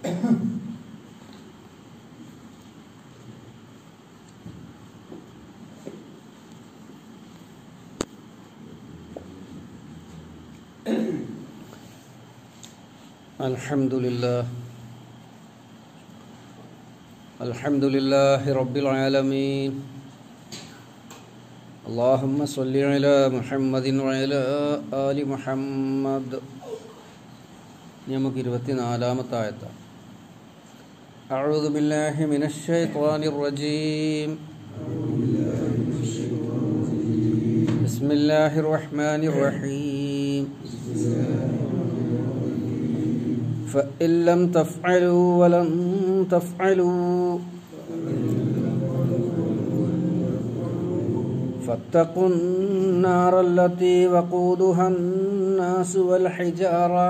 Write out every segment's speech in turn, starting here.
الحمد لله الحمد لله رب العالمين اللهم صل على محمد وعلى آل محمد നമുക്ക് ഇരുപത്തിനാലാമത്തെ ആയത്ത് أعوذ بالله من الشيطان الرجيم بسم الله الرحمن الرحيم فإن لم تفعلوا ولن تفعلوا فاتقوا النار التي وقودها الناس والحجارة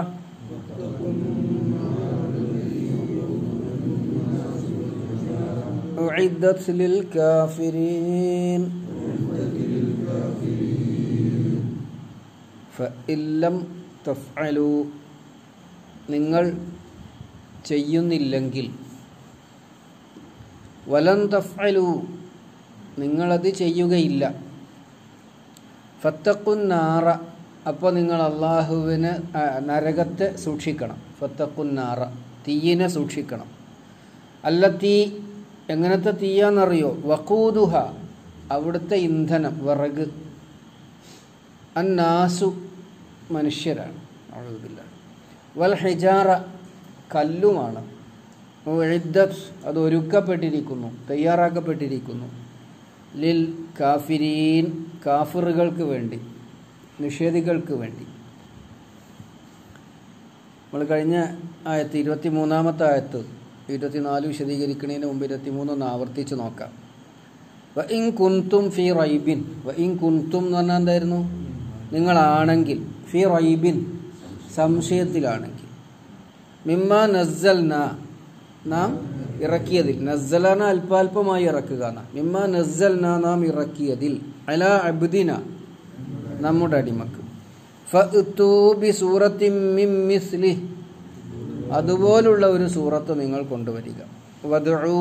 أعدت للكافرين فإن لم تفعلوا നിങ്ങൾ ചെയ്യുന്നില്ലെങ്കിൽ വലം തഫ്അലു നിങ്ങളത് ചെയ്യുകയില്ല ഫത്തക്കുന്നാറ അപ്പോൾ നിങ്ങൾ അള്ളാഹുവിന് ആ, നരകത്തെ സൂക്ഷിക്കണം ഫത്തക്കുന്നാറ തീയിനെ സൂക്ഷിക്കണം അല്ല തീ എങ്ങനത്തെ തീയാന്നറിയോ വക്കൂതുഹ അവിടുത്തെ ഇന്ധനം വിറക് അന്നാസു മനുഷ്യരാണ് അഴുതില്ല വൽ ഹിജാറ കല്ലുമാണ് ഉഇദ്ദത്ത് അത് ഒരുക്കപ്പെട്ടിരിക്കുന്നു തയ്യാറാക്കപ്പെട്ടിരിക്കുന്നു ലിൽ കാഫിരീൻ കാഫിറുകൾക്ക് വേണ്ടി നിഷേധികൾക്ക് വേണ്ടി നമ്മൾ കഴിഞ്ഞ ആയത്ത് ഇരുപത്തി മൂന്നാമത്തെ ആയത്ത് ഇരുപത്തിനാല് വിശദീകരിക്കുന്നതിന് മുമ്പ് ഇരുപത്തിമൂന്നൊന്ന് ആവർത്തിച്ച് നോക്കാം വ ഇൻ കുന്തും ഫി റൈബിൻ വ ഇൻ കുന്തും എന്ന് പറഞ്ഞാൽ എന്തായിരുന്നു നിങ്ങളാണെങ്കിൽ ഫി റൈബിൻ സംശയത്തിലാണെങ്കിൽ മിമ്മ നസ്സൽന നാം ഇറക്കിയതിൽ നസ്സലന അല്പാൽപമായി ഇറക്കുക എന്ന മിമ്മ നസ്സൽന നാം ഇറക്കിയതിൽ അല അബ്ദിന നമ്മുടെ അടിമക്ക് ഫഅ്തൂ ബി സൂറത്തിൻ മിൻ മിസ്ലി അതുപോലുള്ള ഒരു സൂറത്ത് നിങ്ങൾ കൊണ്ടുവരിക വദ്ഉ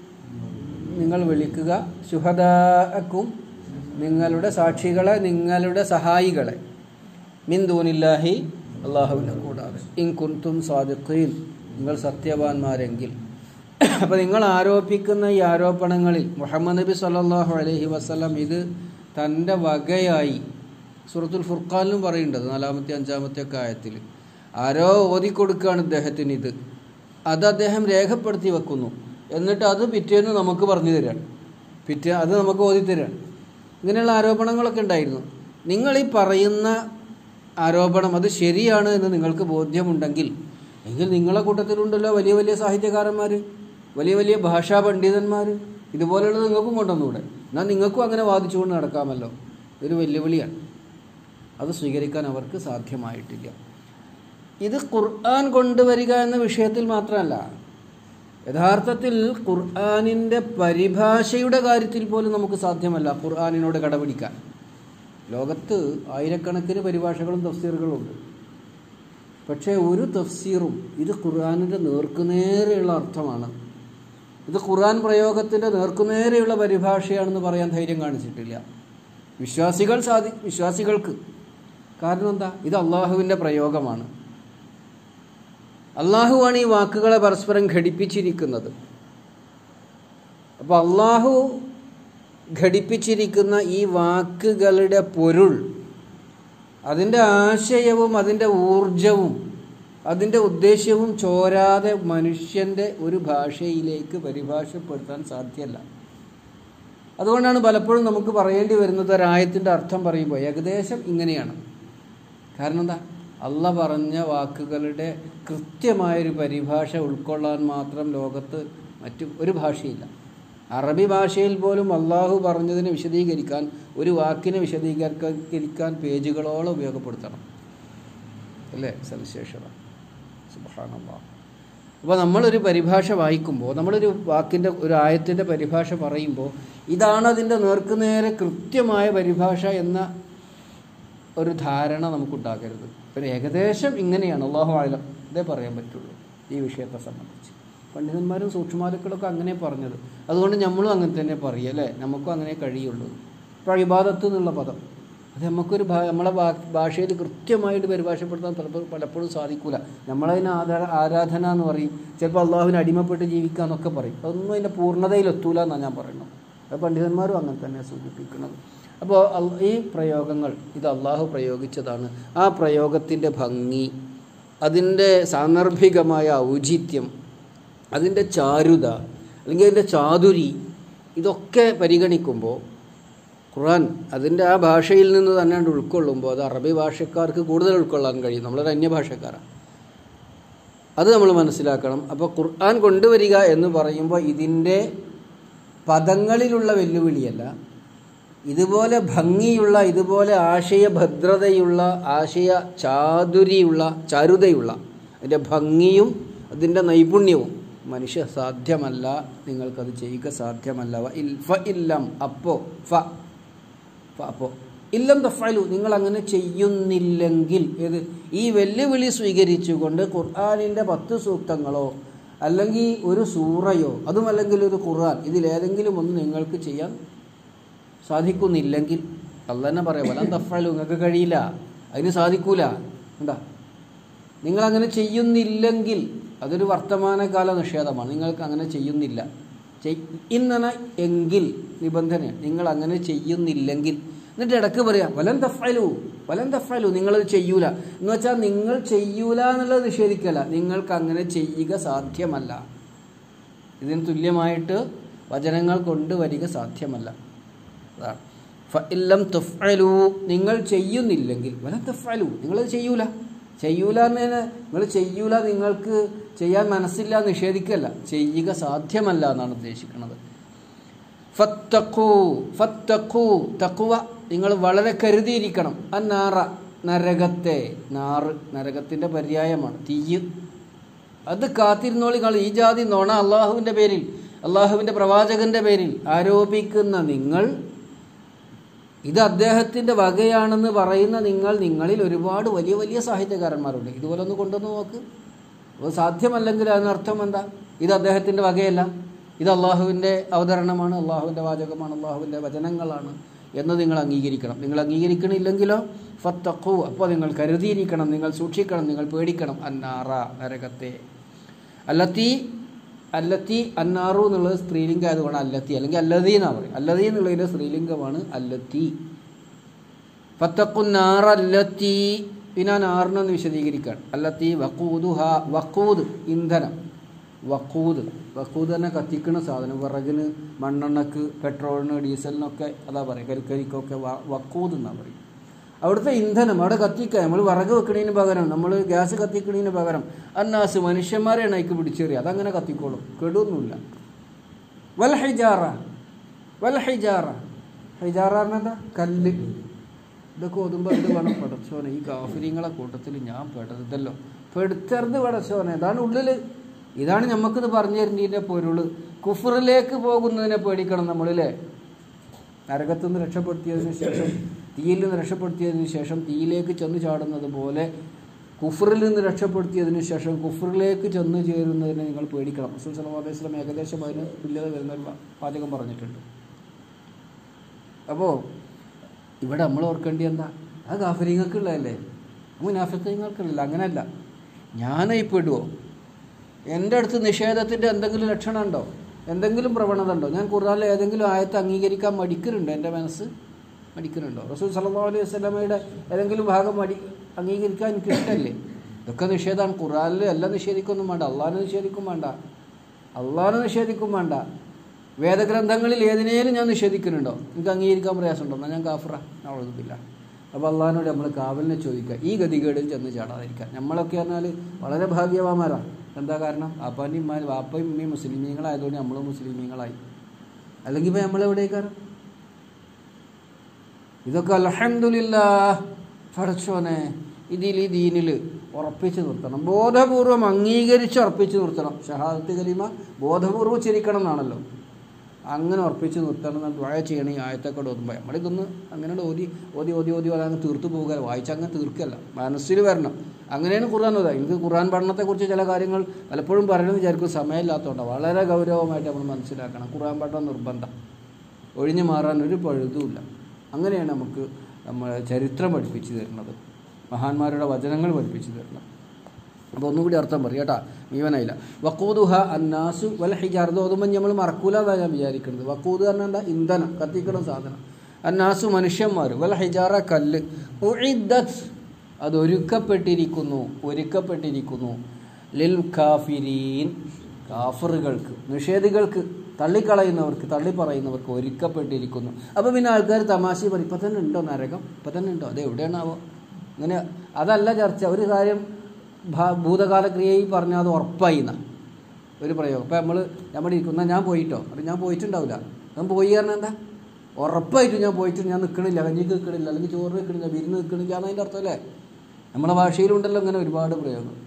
നിങ്ങൾ വിളിക്കുക ശുഹദാക്കും നിങ്ങളുടെ സാക്ഷികളെ നിങ്ങളുടെ സഹായികളെ മിൻ ദൂനില്ലാഹി അള്ളാഹുവിനെ കൂടാതെ ഇൻ കുന്തും സാദിഖീൻ നിങ്ങൾ സത്യവാന്മാരെങ്കിൽ അപ്പോൾ നിങ്ങൾ ആരോപിക്കുന്ന ഈ ആരോപണങ്ങളിൽ മുഹമ്മദ് നബി സല്ലല്ലാഹു അലൈഹി വസല്ലം ഇത് തൻ്റെ വകയായി സൂറത്തുൽ ഫുർഖാനിലും പറയുന്നുണ്ട് നാലാമത്തെ അഞ്ചാമത്തെ ഒക്കെ ആയത്തിൽ ആരോ ഓതിക്കൊടുക്കുകയാണ് ഇദ്ദേഹത്തിന് ഇത് അത് അദ്ദേഹം രേഖപ്പെടുത്തി വെക്കുന്നു എന്നിട്ട് അത് പിറ്റേന്ന് നമുക്ക് പറഞ്ഞു തരാണ് പിറ്റേ അത് നമുക്ക് ഓതി തരാണ് ഇങ്ങനെയുള്ള ആരോപണങ്ങളൊക്കെ ഉണ്ടായിരുന്നു നിങ്ങൾ ഈ പറയുന്ന ആരോപണം അത് ശരിയാണ് എന്ന് നിങ്ങൾക്ക് ബോധ്യമുണ്ടെങ്കിൽ എങ്കിൽ നിങ്ങളെ കൂട്ടത്തിലുണ്ടല്ലോ വലിയ വലിയ സാഹിത്യകാരന്മാർ വലിയ വലിയ ഭാഷാ പണ്ഡിതന്മാർ ഇതുപോലെയുള്ളത് നിങ്ങൾക്കും കൊണ്ടുവന്നൂടെ എന്നാൽ നിങ്ങൾക്കും അങ്ങനെ വാദിച്ചുകൊണ്ട് നടക്കാമല്ലോ ഇതൊരു വെല്ലുവിളിയാണ് അത് സ്വീകരിക്കാൻ അവർക്ക് സാധ്യമായിട്ടില്ല ഇത് ഖുർആൻ കൊണ്ടുവരിക എന്ന വിഷയത്തിൽ മാത്രമല്ല യഥാർത്ഥത്തിൽ ഖുർആാനിൻ്റെ പരിഭാഷയുടെ കാര്യത്തിൽ പോലും നമുക്ക് സാധ്യമല്ല ഖുർആാനിനോട് കടപിടിക്കാൻ ലോകത്ത് ആയിരക്കണക്കിന് പരിഭാഷകളും തഫ്സീറുകളും ഉണ്ട് പക്ഷേ ഒരു തഫ്സീറും ഇത് ഖുർആാനിൻ്റെ നേർക്കുനേരെയുള്ള അർത്ഥമാണ് ഇത് ഖുർആൻ പ്രയോഗത്തിൻ്റെ നേർക്കുനേരെയുള്ള പരിഭാഷയാണെന്ന് പറയാൻ ധൈര്യം കാണിച്ചിട്ടില്ല വിശ്വാസികൾ സാധി വിശ്വാസികൾക്ക് കാരണം എന്താ ഇത് അള്ളാഹുവിൻ്റെ പ്രയോഗമാണ് അള്ളാഹുവാണ് ഈ വാക്കുകളെ പരസ്പരം ഘടിപ്പിച്ചിരിക്കുന്നത് അപ്പോൾ അള്ളാഹു ഘടിപ്പിച്ചിരിക്കുന്ന ഈ വാക്കുകളുടെ പൊരുൾ അതിൻ്റെ ആശയവും അതിൻ്റെ ഊർജവും അതിൻ്റെ ഉദ്ദേശ്യവും ചോരാതെ മനുഷ്യൻ്റെ ഒരു ഭാഷയിലേക്ക് പരിഭാഷപ്പെടുത്താൻ സാധ്യമല്ല അതുകൊണ്ടാണ് പലപ്പോഴും നമുക്ക് പറയേണ്ടി വരുന്നത് ഒരായത്തിൻ്റെ അർത്ഥം പറയുമ്പോൾ ഏകദേശം ഇങ്ങനെയാണ് കാരണം എന്താ അള്ള പറഞ്ഞ വാക്കുകളുടെ കൃത്യമായൊരു പരിഭാഷ ഉൾക്കൊള്ളാൻ മാത്രം ലോകത്ത് മറ്റു ഒരു ഭാഷയില്ല അറബി ഭാഷയിൽ പോലും അള്ളാഹു പറഞ്ഞതിനെ വിശദീകരിക്കാൻ ഒരു വാക്കിനെ വിശദീകരിക്കാൻ പേജുകളോളം ഉപയോഗപ്പെടുത്തണം അല്ലേ സവിശേഷത സുബാനല്ല അപ്പോൾ നമ്മളൊരു പരിഭാഷ വായിക്കുമ്പോൾ നമ്മളൊരു വാക്കിൻ്റെ ഒരു ആയത്തിൻ്റെ പരിഭാഷ പറയുമ്പോൾ ഇതാണ് അതിൻ്റെ നേർക്കുനേരെ കൃത്യമായ പരിഭാഷ എന്ന ഒരു ധാരണ നമുക്കുണ്ടാകരുത് ഒരു ഏകദേശം ഇങ്ങനെയാണ് അള്ളാഹു ആലം ഇതേ പറയാൻ പറ്റുള്ളൂ ഈ വിഷയത്തെ സംബന്ധിച്ച് പണ്ഡിതന്മാരും സൂക്ഷ്മാലുക്കളൊക്കെ അങ്ങനെ പറഞ്ഞത് അതുകൊണ്ട് നമ്മളും അങ്ങനെ തന്നെ പറയുക അല്ലേ നമുക്കും അങ്ങനെ കഴിയുള്ളൂ ഇപ്പോൾ ഇബാദത്ത് എന്നുള്ള പദം അത് നമുക്കൊരു ഭാ നമ്മളെ ഭാ- ഭാഷയിൽ കൃത്യമായിട്ട് പരിഭാഷപ്പെടുത്താൻ പലപ്പോഴും പലപ്പോഴും സാധിക്കൂല നമ്മളതിന് ആധാര ആരാധന എന്ന് പറയും ചിലപ്പോൾ അള്ളാഹുവിന് അടിമപ്പെട്ട് ജീവിക്കുക എന്നൊക്കെ പറയും അതൊന്നും അതിൻ്റെ പൂർണ്ണതയിലെത്തൂല എന്നാണ് ഞാൻ പറയുന്നത് അത് പണ്ഡിതന്മാരും അങ്ങനെ തന്നെ സൂചിപ്പിക്കുന്നത് അപ്പോൾ അൽ- ഈ പ്രയോഗങ്ങൾ ഇത് അള്ളാഹു പ്രയോഗിച്ചതാണ് ആ പ്രയോഗത്തിൻ്റെ ഭംഗി അതിൻ്റെ സാന്ദർഭികമായ ഔചിത്യം അതിൻ്റെ ചാരുത അല്ലെങ്കിൽ അതിൻ്റെ ചാതുരി ഇതൊക്കെ പരിഗണിക്കുമ്പോൾ ഖുർആൻ അതിൻ്റെ ആ ഭാഷയിൽ നിന്ന് തന്നെ ഉൾക്കൊള്ളുമ്പോൾ അത് അറബി ഭാഷക്കാർക്ക് കൂടുതൽ ഉൾക്കൊള്ളാൻ കഴിയും നമ്മളൊരു അന്യഭാഷക്കാരാണ് അത് നമ്മൾ മനസ്സിലാക്കണം അപ്പോൾ ഖുർആൻ കൊണ്ടുവരിക എന്ന് പറയുമ്പോൾ ഇതിൻ്റെ പദങ്ങളിലുള്ള വെല്ലുവിളിയല്ല ഇതുപോലെ ഭംഗിയുള്ള ഇതുപോലെ ആശയഭദ്രതയുള്ള ആശയ ചാതുരിയുള്ള ചാരുതയുള്ള അതിൻ്റെ ഭംഗിയും അതിൻ്റെ നൈപുണ്യവും മനുഷ്യ സാധ്യമല്ല നിങ്ങൾക്കത് ചെയ്യുക സാധ്യമല്ല വ ഇൽ ഫ ഇല്ലം അപ്പോ ഫ ഫ അപ്പോ ഇല്ലം തഫലു നിങ്ങൾ അങ്ങനെ ചെയ്യുന്നില്ലെങ്കിൽ ഏത് ഈ വെല്ലുവിളി സ്വീകരിച്ചുകൊണ്ട് ഖുർആാനിൻ്റെ പത്ത് സൂക്തങ്ങളോ അല്ലെങ്കിൽ ഒരു സൂറയോ അതുമല്ലെങ്കിൽ ഒരു ഖുർആൻ ഇതിലേതെങ്കിലും ഒന്ന് നിങ്ങൾക്ക് ചെയ്യാൻ സാധിക്കുന്നില്ലെങ്കിൽ അല്ല തന്നെ പറയാം വലം തഫലു നിങ്ങൾക്ക് കഴിയില്ല അതിന് സാധിക്കൂല എന്താ നിങ്ങളങ്ങനെ ചെയ്യുന്നില്ലെങ്കിൽ അതൊരു വർത്തമാനകാല നിഷേധമാണ് നിങ്ങൾക്ക് അങ്ങനെ ചെയ്യുന്നില്ല ചെയ്- ഇന്നന എങ്കിൽ നിബന്ധന നിങ്ങൾ അങ്ങനെ ചെയ്യുന്നില്ലെങ്കിൽ എന്നിട്ട് ഇടക്ക് പറയാം വലം തഫലു വലം തഫലു നിങ്ങളത് ചെയ്യൂല എന്ന് വെച്ചാൽ നിങ്ങൾ ചെയ്യൂല എന്നുള്ളത് നിഷേധിക്കല നിങ്ങൾക്ക് അങ്ങനെ ചെയ്യുക സാധ്യമല്ല ഇതിന് തുല്യമായിട്ട് വചനങ്ങൾ കൊണ്ടുവരിക സാധ്യമല്ല അതാണ് ഫഇല്ലം തുഫ്അലു നിങ്ങൾ ചെയ്യുന്നില്ലെങ്കിൽ വല തുഫ്അലു നിങ്ങളത് ചെയ്യൂല ചെയ്യൂല എന്നതിന് നിങ്ങൾ ചെയ്യൂല നിങ്ങൾക്ക് ചെയ്യാൻ മനസ്സില്ല നിഷേധിക്കല്ല ചെയ്യുക സാധ്യമല്ല എന്നാണ് ഉദ്ദേശിക്കുന്നത് ഫത്തഖു ഫത്തഖു തഖ്വ നിങ്ങൾ വളരെ കരുതിയിരിക്കണം അന്നാറ നരകത്തെ നാറ് നരകത്തിൻ്റെ പര്യായമാണ് തീയ് അത് കാത്തിരുന്നോളി നിങ്ങൾ ഈ ജാതി നോണ അള്ളാഹുവിൻ്റെ പേരിൽ അള്ളാഹുവിൻ്റെ പ്രവാചകന്റെ പേരിൽ ആരോപിക്കുന്ന നിങ്ങൾ ഇത് അദ്ദേഹത്തിൻ്റെ വകയാണെന്ന് പറയുന്ന നിങ്ങൾ നിങ്ങളിൽ ഒരുപാട് വലിയ വലിയ സാഹിത്യകാരന്മാരുണ്ട് ഇതുപോലെ ഒന്ന് കൊണ്ടുവന്ന് നോക്ക് അപ്പോൾ സാധ്യമല്ലെങ്കിൽ അതിനർത്ഥം എന്താ ഇത് അദ്ദേഹത്തിൻ്റെ വകയല്ല ഇത് അള്ളാഹുവിൻ്റെ അവതരണമാണ് അള്ളാഹുവിൻ്റെ വാചകമാണ് അള്ളാഹുവിൻ്റെ വചനങ്ങളാണ് എന്ന് നിങ്ങൾ അംഗീകരിക്കണം നിങ്ങൾ അംഗീകരിക്കണില്ലെങ്കിലോ ഫത്തഖു അപ്പോൾ നിങ്ങൾ കരുതിയിരിക്കണം നിങ്ങൾ സൂക്ഷിക്കണം നിങ്ങൾ പേടിക്കണം അന്നാറ നരകത്തെ അല്ലത്തി അല്ലത്തി അന്നാറു എന്നുള്ളത് സ്ത്രീലിംഗം ആയതുകൊണ്ട് അല്ലത്തി അല്ലെങ്കിൽ അല്ലതി എന്നാ പറയും അല്ലതി എന്നുള്ളതിൻ്റെ സ്ത്രീലിംഗമാണ് അല്ലത്തി ഫത്തക്കുന്നാറ അല്ലത്തി പിന്നെ ആ നാറിനൊന്ന് വിശദീകരിക്കാൻ അല്ലത്തി വക്കൂദു ഹ വക്കൂദ് ഇന്ധനം വക്കൂദ് വക്കൂദ് തന്നെ കത്തിക്കുന്ന സാധനം വിറകിന് മണ്ണെണ്ണക്ക് പെട്രോളിന് ഡീസലിനൊക്കെ അതാ പറയുക കൽക്കരിക്കൊക്കെ വ- വക്കൂദ് എന്നാ പറയും അവിടുത്തെ ഇന്ധനം അവിടെ കത്തിക്കുക നമ്മൾ വിറക് വെക്കണതിന് പകരം നമ്മൾ ഗ്യാസ് കത്തിക്കണതിന് പകരം അന്നാസ് മനുഷ്യന്മാരെയാണ് അതിക്ക് പിടിച്ചേറിയ അതങ്ങനെ കത്തിക്കോളും കെടുവൊന്നുമില്ല വൽ ഹൈജാറ വൽ ഹൈജാറ ഹൈജാറ പറഞ്ഞെന്താ കല്ല് ഇതൊക്കെ ഓതുമ്പോൾ എന്ത് വേണം പടച്ചോനെ ഈ കാഫര്യങ്ങളെ കൂട്ടത്തിൽ ഞാൻ പെടരുതല്ലോ പെടുത്തരുത് പടച്ചോനെ ഇതാണ് ഉള്ളിൽ ഇതാണ് നമുക്കിത് പറഞ്ഞു തരുന്നതിൻ്റെ പൊരുള് കുഫറിലേക്ക് പോകുന്നതിനെ പേടിക്കണം നമ്മളില്ലേ നരകത്തു നിന്ന് രക്ഷപ്പെടുത്തിയതിനു ശേഷം തീയിൽ നിന്ന് രക്ഷപ്പെടുത്തിയതിനു ശേഷം തീയിലേക്ക് ചെന്ന് ചാടുന്നത് പോലെ കുഫറിൽ നിന്ന് രക്ഷപ്പെടുത്തിയതിനു ശേഷം കുഫറിലേക്ക് ചെന്ന് ചേരുന്നതിനെ നിങ്ങൾ പേടിക്കണം റസൂൽ സല്ലല്ലാഹു അലൈഹി വസല്ലം ഏകദേശം അതിന് തുല്യത വരുന്ന ഒരു വാ- വാചകം പറഞ്ഞിട്ടുണ്ട് അപ്പോൾ ഇവിടെ നമ്മൾ ഓർക്കേണ്ടി എന്താ അത് ഗാഫരിങ്ങൾക്കുള്ളതല്ലേ മുനാഫിക്കങ്ങൾക്കുള്ള അങ്ങനെയല്ല ഞാനായി പെടുവോ എൻ്റെ അടുത്ത് നിഷേധത്തിൻ്റെ എന്തെങ്കിലും ലക്ഷണം ഉണ്ടോ എന്തെങ്കിലും പ്രവണത ഉണ്ടോ ഞാൻ ഖുർആനിൽ ഏതെങ്കിലും ആയത്ത് അംഗീകരിക്കാൻ മടിക്കുന്നുണ്ടോ എൻ്റെ മനസ്സ് മടിക്കുന്നുണ്ടോ റസൂൽ സല്ലല്ലാഹു അലൈഹി വസല്ലമയുടെ ഏതെങ്കിലും ഭാഗം മടി അംഗീകരിക്കാൻ എനിക്ക് ഇഷ്ടമല്ലേ ഇതൊക്കെ നിഷേധമാണ് ഖുർആനിൽ എല്ലാം നിഷേധിക്കൊന്നും വേണ്ട അള്ളാഹിനെ നിഷേധിക്കും വേണ്ട അള്ളാഹിനെ നിഷേധിക്കും വേണ്ട വേദഗ്രന്ഥങ്ങളിൽ ഏതിനേലും ഞാൻ നിഷേധിക്കുന്നുണ്ടോ എനിക്ക് അംഗീകരിക്കാൻ പ്രയാസമുണ്ടോ എന്നാൽ ഞാൻ കാഫറ അവളൊന്നുമില്ല അപ്പോൾ അള്ളാഹിനോട് നമ്മൾ കാവലിനെ ചോദിക്കുക ഈ ഗതികേടിൽ ചെന്ന് ചാടാതിരിക്കാൻ നമ്മളൊക്കെ പറഞ്ഞാൽ വളരെ ഭാഗ്യവാന്മാരാണ് എന്താ കാരണം വാപ്പാൻ്റെ ഇമ്മാർ വാപ്പയും ഉമ്മയും മുസ്ലിമീങ്ങളായതുകൊണ്ട് നമ്മളും മുസ്ലിമീങ്ങളായി അല്ലെങ്കിൽ ഇപ്പോൾ നമ്മളെവിടേക്കാണ് ഇതൊക്കെ അലഹമില്ല പഠിച്ചോനെ ഇതിൽ ഈ ദീനിൽ ഉറപ്പിച്ച് നിർത്തണം ബോധപൂർവം അംഗീകരിച്ച് ഉറപ്പിച്ച് നിർത്തണം ഷഹാദത്ത് കലിമ ബോധപൂർവ്വം ചിരിക്കണം എന്നാണല്ലോ അങ്ങനെ ഉറപ്പിച്ച് നിർത്തണം എന്ന് ദ്വായ ചെയ്യണം ഈ ആയത്തൊക്കെ ഓതുമ്പോൾ നമ്മളിതൊന്ന് അങ്ങനെ ഓതി ഓതി ഓതി ഓതി ഓതി അങ്ങ് തീർത്തു പോകുക വായിച്ച് അങ്ങനെ തീർക്കല്ല മനസ്സിൽ വരണം അങ്ങനെയാണ് ഖുർആൻ ഓതുക എനിക്ക് ഖുർആൻ പഠനത്തെക്കുറിച്ച് ചില കാര്യങ്ങൾ പലപ്പോഴും പറയണമെന്ന് വിചാരിക്കും സമയമില്ലാത്തതുകൊണ്ട് വളരെ ഗൗരവമായിട്ട് നമ്മൾ മനസ്സിലാക്കണം ഖുർആൻ പഠനം നിർബന്ധം ഒഴിഞ്ഞു മാറാൻ ഒരു പഴുതുമില്ല അങ്ങനെയാണ് നമുക്ക് നമ്മൾ ചരിത്രം പഠിപ്പിച്ചു തരുന്നത് മഹാന്മാരുടെ വചനങ്ങൾ പഠിപ്പിച്ചു തരുന്നത് അപ്പോൾ ഒന്നുകൂടി അർത്ഥം പറയും കേട്ടാ മുഴുവനായില്ല വക്കൂദുഹ അന്നാസു വൽ ഹിജാർ ഇത് ഓതുമ്പോൾ നമ്മൾ മറക്കൂല എന്നാണ് ഞാൻ വിചാരിക്കുന്നത് വക്കൂദ് പറഞ്ഞാൽ എന്താ ഇന്ധനം കത്തിക്കണ സാധനം അന്നാസു മനുഷ്യന്മാർ വൽ ഹിജാറ കല്ല് ഉഇദ്ദത്ത് അത് ഒരുക്കപ്പെട്ടിരിക്കുന്നു ഒരുക്കപ്പെട്ടിരിക്കുന്നു ലിൽ കാഫിരീൻ കാഫറുകൾക്ക് നിഷേധികൾക്ക് തള്ളിക്കളയുന്നവർക്ക് തള്ളിപ്പറയുന്നവർക്ക് ഒരുക്കപ്പെട്ടിരിക്കുന്നു അപ്പോൾ പിന്നെ ആൾക്കാർ തമാശ പറയും ഇപ്പം തന്നെ ഉണ്ടോ നരകം ഇപ്പം തന്നെ ഉണ്ടോ അത് എവിടെയാണാവോ അങ്ങനെ അതല്ല ചർച്ച ഒരു കാര്യം ഭാ- ഭൂതകാല ക്രിയയിൽ പറഞ്ഞാൽ അത് ഉറപ്പായി എന്നാ ഒരു പ്രയോഗം ഇപ്പം നമ്മൾ നമ്മൾ ഇരിക്കുന്ന ഞാൻ പോയിട്ടോ അപ്പം ഞാൻ പോയിട്ടുണ്ടാവില്ല ഞാൻ പോയി പറഞ്ഞാൽ എന്താ ഉറപ്പായിട്ടും ഞാൻ പോയിട്ട് ഞാൻ നിൽക്കണില്ല കഞ്ഞിക്ക് നിൽക്കണില്ല അല്ലെങ്കിൽ ചോറ് നിൽക്കണില്ല വിരുന്ന് നിൽക്കണില്ല എന്നതിൻ്റെ അർത്ഥം അല്ലേ നമ്മുടെ ഭാഷയിലുണ്ടല്ലോ അങ്ങനെ ഒരുപാട് പ്രയോഗങ്ങൾ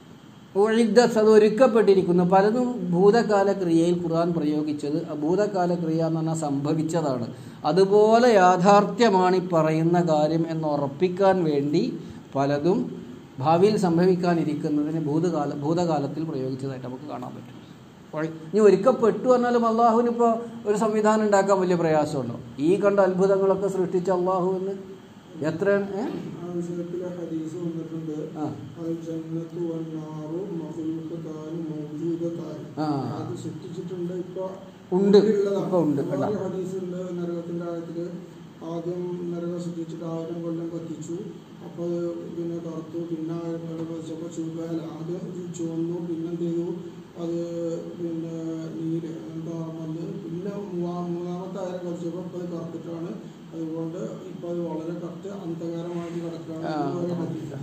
ഒഴിദ്ദസ് അത് ഒരുക്കപ്പെട്ടിരിക്കുന്നു പലതും ഭൂതകാല ക്രിയയിൽ ഖുർആൻ പ്രയോഗിച്ചത് ആ ഭൂതകാല ക്രിയ എന്ന് പറഞ്ഞാൽ സംഭവിച്ചതാണ് അതുപോലെ യാഥാർത്ഥ്യമാണ് ഈ പറയുന്ന കാര്യം എന്ന് ഉറപ്പിക്കാൻ വേണ്ടി പലതും ഭാവിയിൽ സംഭവിക്കാനിരിക്കുന്നതിന് ഭൂതകാല ഭൂതകാലത്തിൽ പ്രയോഗിച്ചതായിട്ട് നമുക്ക് കാണാൻ പറ്റും ഒഴി- ഇനി ഒരുക്കപ്പെട്ടു എന്നാലും അള്ളാഹുവിന് ഇപ്പോൾ ഒരു സംവിധാനം ഉണ്ടാക്കാൻ വലിയ പ്രയാസമുണ്ടോ ഈ കണ്ട അത്ഭുതങ്ങളൊക്കെ സൃഷ്ടിച്ച അള്ളാഹുവിന് എത്രയാണ് ഏ? ആ വിഷയത്തിലെ ഹദീസ് വന്നിട്ടുണ്ട് ആ അൽ ജന്നത്തു വന്നാറു മഖ്ലൂഖതാൻ മൗജൂദതാൻ ആ. അത് സൃഷ്ടിച്ചിട്ടുണ്ട് ഇപ്പൊ ഉണ്ട്. ഉള്ളതാണ്. ഇപ്പൊ ഉണ്ട്. വേറെ കണ്ടോ? ഹദീസ് ഉണ്ട് നരകത്തിന്റെ ആഴത്തില് ആദ്യം നരകം സൃഷ്ടിച്ചിട്ട് ആയിരം കൊല്ലം കത്തിച്ചു അപ്പൊ അത് പിന്നെ കറുത്തു പിന്നെ ആയിരം കൊല്ലം കത്തിച്ചപ്പോ ചുവല്ല ആദ്യം ചുവന്നു പിന്നെ എന്ത് ചെയ്തു അത് പിന്നെ നീര് എന്താ വന്ന് പിന്നെ മൂവാ- മൂന്നാമത്തെ ആയിരം കത്തിച്ചപ്പോ ഇപ്പൊ അത് കറുത്തിട്ടാണ് അതുകൊണ്ട് ഇപ്പൊ അത് വളരെ കറുത്ത് അന്ധകാരമായിട്ട് കിടക്കുകയാണ് ആ. എന്ന് വേറെ ഹദീസ്.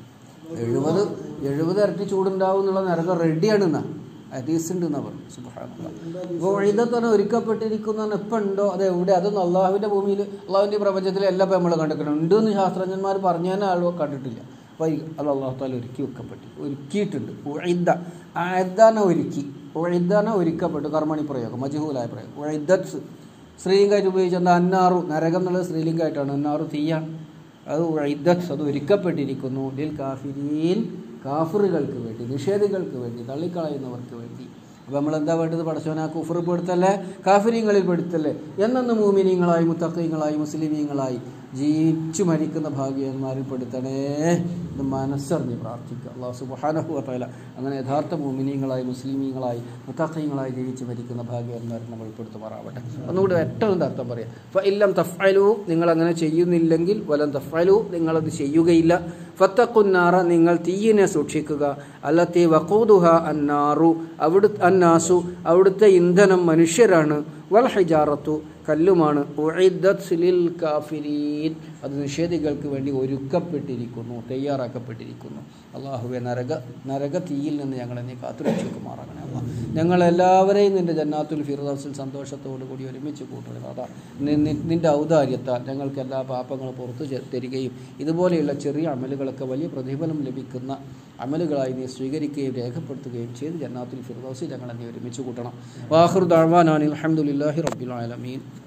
എഴുപത് എഴുപത് ഇരട്ടി ചൂടുണ്ടാവും എന്നുള്ള നരകം റെഡിയാണ് എന്നാ ഹദീസ് ഉണ്ട് എന്നാ പറഞ്ഞു സുബ്ഹാനല്ലാഹ്. അപ്പോൾ ഇതൊക്കെ ഒരുക്കപ്പെട്ടിരിക്കുന്ന എപ്പോൾ ഉണ്ടോ അത് എവിടെ അതൊന്നും അള്ളാഹുവിൻ്റെ ഭൂമിയിൽ അള്ളാഹുവിൻ്റെ പ്രപഞ്ചത്തിൽ എല്ലാം ഇപ്പം നമ്മൾ കണ്ടിട്ടുണ്ട് ഉണ്ട് എന്ന് ശാസ്ത്രജ്ഞന്മാർ പറഞ്ഞു തന്നെ ആളോ കണ്ടിട്ടില്ല അപ്പോൾ ഈ അത് അള്ളാഹു താല ഒരുക്കി വെക്കപ്പെട്ടു ഒരുക്കിയിട്ടുണ്ട് ഉഴിദ്ദ ആദ്ദാന ഒരുക്കി ഉഴിദ്ദാന ഒരുക്കപ്പെട്ടു കർമ്മണി പ്രയോഗം മജഹൂലായ പ്രയോഗം ഉഴിദ്ദത്ത് സ്ത്രീലിംഗമായിട്ട് ഉപയോഗിച്ച എന്താ അന്നാറു നരകം എന്നുള്ളത് സ്ത്രീലിംഗമായിട്ടാണ് അന്നാറു തീയാണ് അത് ഉഴിദ്ദത്ത് അത് ഒരുക്കപ്പെട്ടിരിക്കുന്നു ലിൽ കാഫിരീൻ കാഫറുകൾക്ക് വേണ്ടി നിഷേധികൾക്ക് വേണ്ടി തള്ളിക്കളയുന്നവർക്ക് വേണ്ടി അപ്പോൾ നമ്മൾ എന്താ വേണ്ടത് പടച്ചോനെ ആ കുഫർ പെടുത്തല്ലേ കാഫിര്യങ്ങളിൽ പെടുത്തല്ലേ എന്നെന്ന് മൂമിനീങ്ങളായി മുത്തക്കീങ്ങളായി മുസ്ലിമീങ്ങളായി ജീവിച്ചു മരിക്കുന്ന ഭാഗ്യന്മാരിൽ പെടുത്തണേ എന്ന് മനസ്സറിഞ്ഞ് പ്രാർത്ഥിക്കുക അള്ളാഹു സുബാനഹുവത്തല അങ്ങനെ യഥാർത്ഥ മൂമിനീങ്ങളായി മുസ്ലിമീങ്ങളായി മുത്തക്കീങ്ങളായി ജീവിച്ച് മരിക്കുന്ന ഭാഗ്യന്മാരിൽ നമ്മൾ പെടുത്തുമാറാവട്ടെ ഒന്നുകൂടി ഏറ്റവും അർത്ഥം പറയാം അപ്പോൾ ഇല്ലം തഫ്അലു നിങ്ങൾ അങ്ങനെ ചെയ്യുന്നില്ലെങ്കിൽ വലം തഫ്അലു നിങ്ങളത് ചെയ്യുകയില്ല ഫത്തക്കുന്നാറ നിങ്ങൾ തീയിനെ സൂക്ഷിക്കുക അല്ലത്തി വഖൂദുഹ അന്നാറു അവിടു അന്നാസു അവിടുത്തെ ഇന്ധനം മനുഷ്യരാണ് വൽ ഹിജാറത്തു കല്ലുമാണ് ഉഇദ്ദത്ത് ലിൽ കാഫിരീൻ അത് നിഷേധികൾക്ക് വേണ്ടി ഒരുക്കപ്പെട്ടിരിക്കുന്നു തയ്യാറാക്കപ്പെട്ടിരിക്കുന്നു അള്ളാഹുവെ നരക നരക തീയിൽ നിന്ന് ഞങ്ങളെ നീ കാത്തുരക്ഷിക്കുമാറാകണേ അള്ളാഹ് ഞങ്ങളെല്ലാവരെയും നിന്റെ ജന്നാത്തുൽ ഫിർദൗസിൽ സന്തോഷത്തോടു കൂടി ഒരുമിച്ച് കൂട്ടണം അതാ നി- നി- നിന്റെ ഔദാര്യത്താൽ ഞങ്ങൾക്ക് എല്ലാ പാപങ്ങളും പുറത്തു ചെ- തരികയും ഇതുപോലെയുള്ള ചെറിയ അമലുകളൊക്കെ വലിയ പ്രതിഫലം ലഭിക്കുന്ന അമലുകളായി നീ സ്വീകരിക്കുകയും രേഖപ്പെടുത്തുകയും ചെയ്ത് ജന്നാത്തുൽ ഫിർദൗസിൽ ഞങ്ങളെ നീ ഒരുമിച്ച് കൂട്ടണം വാഹുർ ദാഴ്വാനാൻ അലഹമുല്ലാഹി റബ്ബിൽ ആലമീൻ